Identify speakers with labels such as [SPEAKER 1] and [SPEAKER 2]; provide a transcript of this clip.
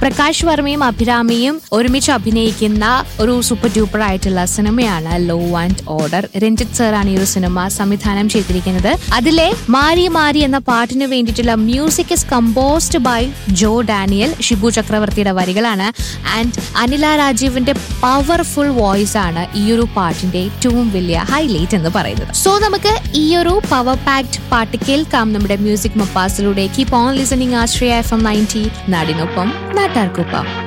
[SPEAKER 1] പ്രകാശ് വർമ്മയും അഭിരാമിയും ഒരുമിച്ച് അഭിനയിക്കുന്ന ഒരു സൂപ്പർ ഡ്യൂപ്പർ ആയിട്ടുള്ള സിനിമയാണ് ലോ ആൻഡ് ഓർഡർ രഞ്ജിത്ത് സാറാണ് ഈ ഒരു സിനിമ സംവിധാനം ചെയ്തിരിക്കുന്നത് അതിലെ മാരി മാരി എന്ന പാട്ടിന് വേണ്ടിയിട്ടുള്ള music is composed by Joe Daniel Shibu ചക്രവർത്തിയുടെ വരികളാണ് ആൻഡ് അനില രാജീവിന്റെ പവർഫുൾ വോയിസ് ആണ് ഈ ഒരു പാട്ടിന്റെ ഏറ്റവും വലിയ ഹൈലൈറ്റ് എന്ന് പറയുന്നത് സോ നമുക്ക് ഈ ഒരു പവർ പാക്ഡ് പാട്ട് കേൾക്കാം നമ്മുടെ മ്യൂസിക് മപ്പാസിലൂടെ keep on listening Ashraya FM ninety നയൻറ്റി നാടിനൊപ്പം നാട്ടാർക്കൊപ്പം